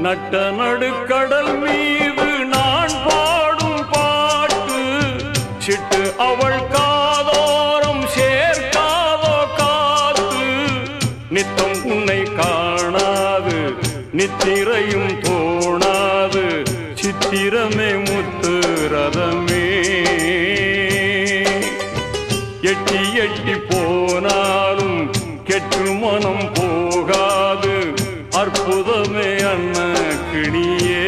நட்ட நடுக்கடல் மீது நான் பாடும் பாட்டு சிட்டு அவள் காதோரம் சேர்க்காதோ காத்து நித்தம் உன்னை காணாது நித்திரையும் தோணாது சித்திரமே முத்து ரதமே எட்டி எட்டி போனாலும் கெட்டு மனம் போகாது அற்புதமே அண்ண கிணியே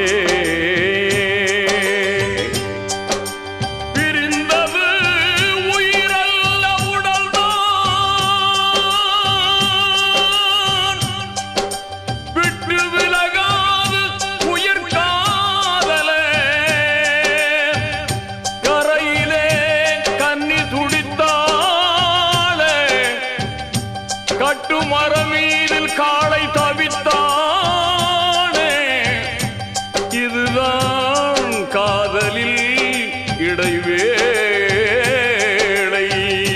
பிரிந்தது உயிரல்ல உடல்தான் விட்டு விலகாது உயிர் காதலே கரையிலே கன்னி துடித்தாளே கட்டுமர மீதில் காளை தவித்தானே இதுதான் காதலில் இடைவேளை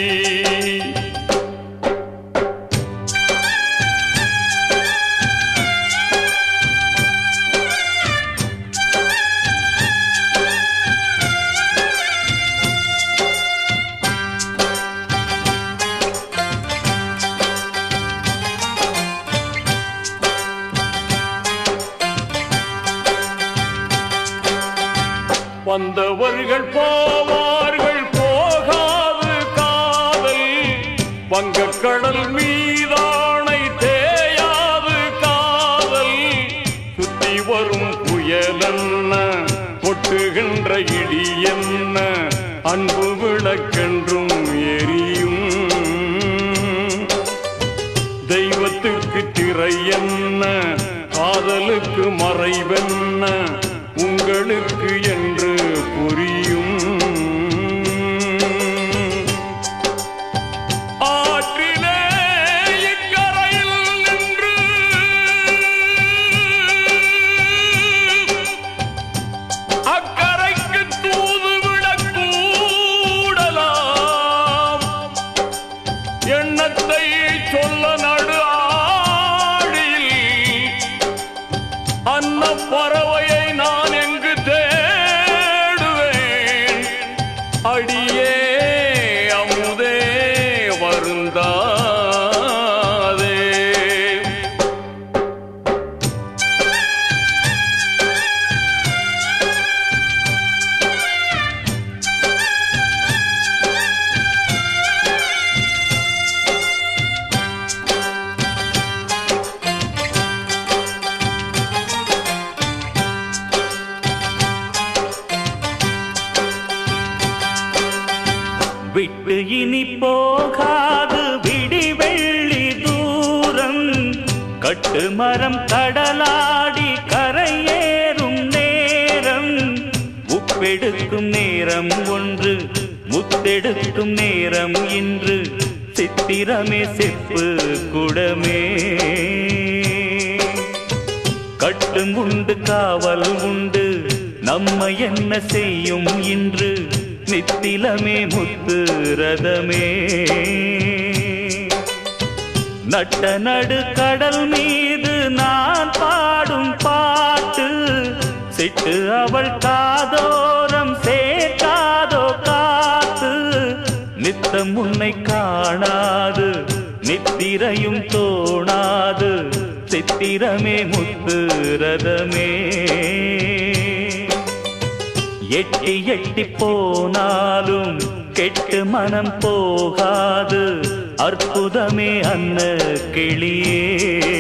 வந்தவர்கள் போவார்கள் போகாது காதல் வங்கக்கடல் மீதானை தேயாது காதல் சுத்தி வரும் புயலென்ன கொட்டுகின்ற இடி என்ன அன்பு விளக்கென்றும் எரியும் தெய்வத்துக்கு திரை என்ன காதலுக்கு மறைவென்ன உங்களுக்கு என்று புரியும் ஆற்றிலே இக்கரையில் நின்று அக்கரைக்கு தூதுவிடக் கூடலாம் எண்ணத்தை சொல்ல நடு ஆழியில் அன்ன பறவையை நான் எங்கு தேடுவேன் அடியே அமுதே வருந்தாதே விட்டு இனி போகாது விடி வெள்ளி தூரம் கட்டு மரம் கடலாடி கரையேறும் நேரம் உப்பெடுக்கும் நேரம் ஒன்று முத்தெடுக்கும் நேரம் இன்று சித்திரமே செப்பு குடமே கட்டும் உண்டு காவல் உண்டு நம்மை என்ன செய்யும் இன்று நித்திலமே முத்து ரதமே நட்ட நடு கடல் மீது நான் பாடும் பாட்டு சிட்டு அவள் காதோரம் சேர்க்காதோ காத்து நித்தம் உன்னை காணாது நித்திரையும் தோணாது சித்திரமே முத்து ரதமே எட்டி எட்டி போனாலும் கெட்டு மனம் போகாது அற்புதமே அன்ன கிளியே